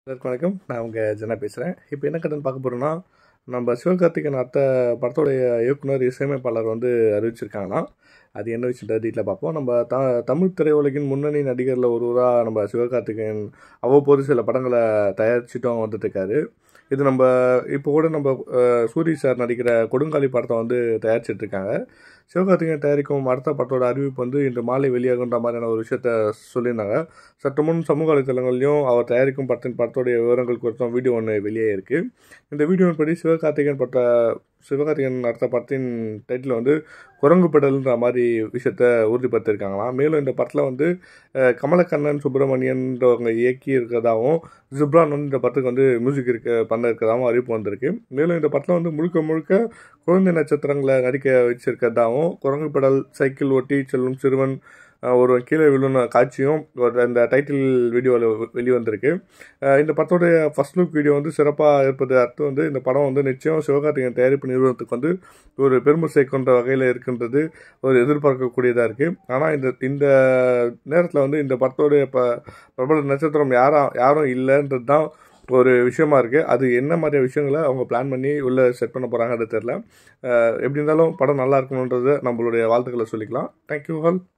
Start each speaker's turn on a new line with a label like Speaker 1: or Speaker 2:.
Speaker 1: எல்லாருக்கும் வணக்கம் நான் உங்கள் ஜனா பேசுகிறேன் இப்போ என்ன கதைன்னு பார்க்க போகிறோன்னா நம்ம சிவகார்த்திகேயன் அத்த படத்தோடைய இயக்குனர் இசையமைப்பாளர் வந்து அறிவிச்சிருக்காங்கன்னா அது என்ன விஷயத்த டீட்டில் பார்ப்போம் நம்ம த தமிழ் திரையுலகின் முன்னணி நடிகரில் ஒருவராக நம்ம சிவகார்த்திகேயன் அவ்வப்போது சில படங்களை தயாரிச்சிட்டும் வந்துட்டுருக்காரு இது நம்ம இப்போ கூட நம்ம அஹ், சூரி சார் நடிக்கிற கொடுங்காலி படத்தை வந்து தயாரிச்சிட்டு இருக்காங்க சிவகார்த்திகேயன் தயாரிக்கும் அடுத்த படத்தோட அறிவிப்பு வந்து இன்று மாலை வெளியாகுன்ற மாதிரியான ஒரு விஷயத்த சொல்லியிருந்தாங்க சற்று முன் சமூக வலைத்தளங்கள்லையும் அவர் தயாரிக்கும் படத்தின் படத்தோடைய விவரங்கள் குறித்தும் வீடியோ ஒன்று வெளியே இருக்குது இந்த வீடியோவின் படி சிவகார்த்திகேயன் பட்ட சிவகார்த்திகேயன் நடத்த படத்தின் டைட்டில் வந்து குரங்கு பெடல்ன்ற மாதிரி விஷயத்த உறுதிப்படுத்தியிருக்காங்களாம் மேலும் இந்த படத்தில் வந்து அஹ், கமலக்கண்ணன் சுப்பிரமணியன்றவங்க இயக்கி இருக்கிறதாவும் ஜிப்ரான் வந்து இந்த படத்துக்கு வந்து மியூசிக் இருக்க பண்ண இருக்கிறதாவும் அறிவிப்பு வந்திருக்கு மேலும் இந்த படத்தில் வந்து முழுக்க முழுக்க குழந்தை நட்சத்திரங்களை நடிக்க வச்சிருக்கிறதாவும் குரங்கு பெடல் சைக்கிள் ஓட்டி செல்லும் சிறுவன் அஹ், ஒரு கீழே விழுன காட்சியும் ஒரு இந்த டைட்டில் வீடியோவில் வெளிவந்திருக்கு அஹ், இந்த படத்தோடைய ஃபர்ஸ்ட் லுக் வீடியோ வந்து சிறப்பாக இருப்பது அர்த்தம் வந்து இந்த படம் வந்து நிச்சயம் சிவகார்த்திகேயன் தயாரிப்பு நிறுவனத்துக்கு வந்து ஒரு பெருமை சேர்க்கின்ற வகையில் இருக்கின்றது ஒரு எதிர்பார்க்கக்கூடியதாக இருக்குது ஆனால் இந்த இந்த நேரத்தில் வந்து இந்த படத்தோடைய ப பிரபல நட்சத்திரம் யாரா யாரும் இல்லைன்றது தான் ஒரு விஷயமா இருக்குது அது என்ன மாதிரியான விஷயங்களை அவங்க பிளான் பண்ணி உள்ளே செட் பண்ண போகிறாங்கன்றது தெரில அஹ் எப்படி இருந்தாலும் படம் நல்லா இருக்கணுன்றது நம்மளுடைய வாழ்த்துக்களை சொல்லிக்கலாம் தேங்க்யூ ஆல்